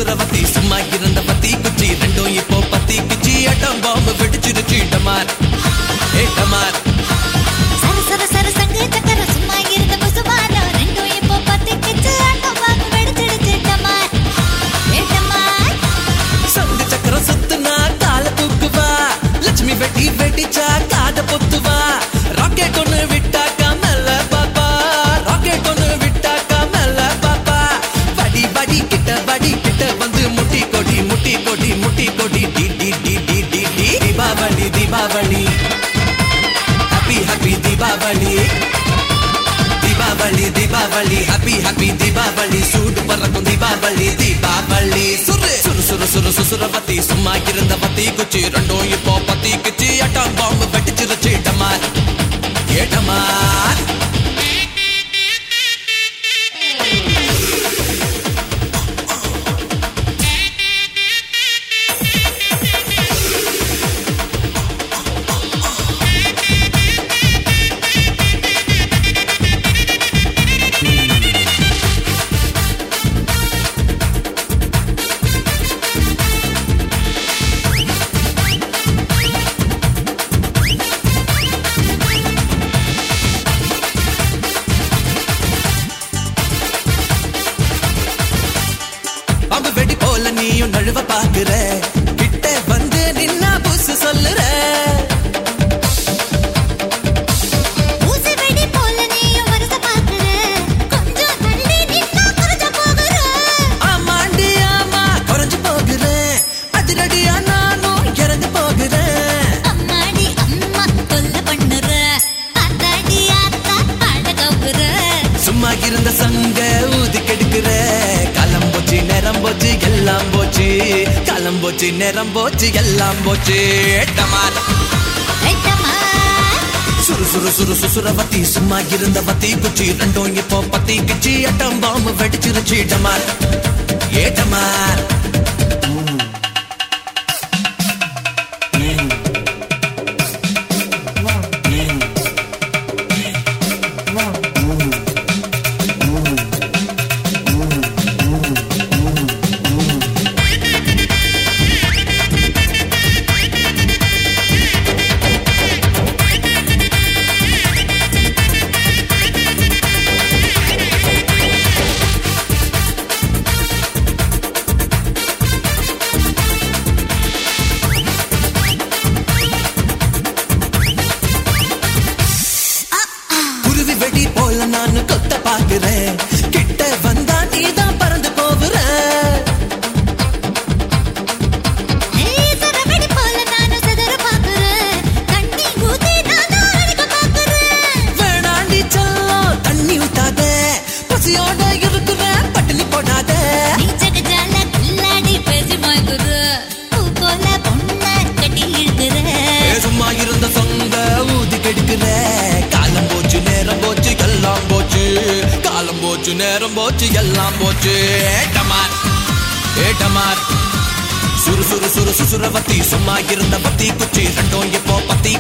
சுசுரவத்தி சும்மா இருந்த பத்தி குச்சி ரெண்டும் இப்போ பத்தி குச்சி அட்டம் பாம்பு வெடிச்சிருச்சு டமார் ஏ டமார் சர சர சர சங்கு சக்கர சும்மா இருந்த புசுமாரம் ரெண்டும் இப்போ பத்திக்கிச்சு ஆட்டம் பாக்கு வெடிச்சிடுச்சு டமார் ஏ டமார் சங்கு சக்கரம் சுத்துனா கால தூக்குவா லட்சுமி வெட்டி வெடிச்சா காத பொத்துவா ராக்கெட் ஒண்ணு விட்டாக்கா மேல பாப்பா ராக்கெட் ஒண்ணு விட்டாக்கா மேல பாப்பா வடி வடி கிட்ட வடி கிட்ட வந்து முட்டி கொடி முட்டி கொடி முட்டி கொடி டி டி டி டி டி டி Deepavali Deepavali happy happy Deepavali Deepavali Deepavali happy happy Deepavali சூடு பறக்கும் தீபாவளி தீபாவளி சுரு சுரு சுரு சுரு சுசுர பத்தி சும்மா இருந்த பத்தி குச்சி ரெண்டும் இப்போ பத்தி குச்சி அட்டம் பாம்பு வெடிச்சிருச்சு டமார் ஏ டமார் பாம்பு வெடி போல நீயும் நழுவ பாக்குற கிட்ட வந்து நின்னா புசு சொல்லுற ஊசி வெடி போல நீயும் வருஷ பாக்குற கொஞ்சம் தள்ளி நின்னா குறைஞ்ச போகுற ஆமாண்டி ஆமா குறைஞ்சு போகிறேன் அதிரடியா நானும் இறந்து போகிறேன் அம்மாடி அம்மா தொல்ல பண்ணுற அத்தாடி ஆத்தா ஆட கவுக்குற சும்மா இருந்த சங்க ஊதி கெடுக்கிற காலம் போச்சு நேரம் போச்சு எல்லாம் போச்சு காலம் போச்சு நேரம் போச்சு எல்லாம் போச்சு டமார் ஏ டமார் சுறு சுறு சுறு சுசுர பத்தி சும்மா இருந்த பத்தி குச்சி ரெண்டும் இப்போ பத்தி கிச்சி அட்டம் பாம்பு வெடிச்சிருச்சு டமார் ஏ டமார் குருவி வெடி போல நான் கொத்த பாக்குறேன் கிட்ட வந்தா நீதான் பறந்து போகுற ஏய் சரவெடி போல நானும் சதற பாக்குறேன் தண்ணி ஊத்தி நானும் அடிக்க பாக்குறேன் வேணாண்டி செல்லம் தண்ணி ஊத்தாத பசியோட இருக்கிற பட்டினி போடாத நீ ஜகஜால கில்லாடி பேசி மயக்குற பூ போல பொண்ண கட்டி இழுக்கிற ஏ, சும்மா இருந்த சொங்க ஊதி கெடுக்கிற காலம் போச்சு நேரம் போச்சு எல்லாம் போச்சு காலம் போச்சு நேரம் போச்சு எல்லாம் போச்சு ஏட்டமார் ஏட்டமார் சுறு சுறு சுறு சுசுர பத்தி சும்மா இருந்த பத்தி குச்சி ரெண்டும் இப்போ பத்தி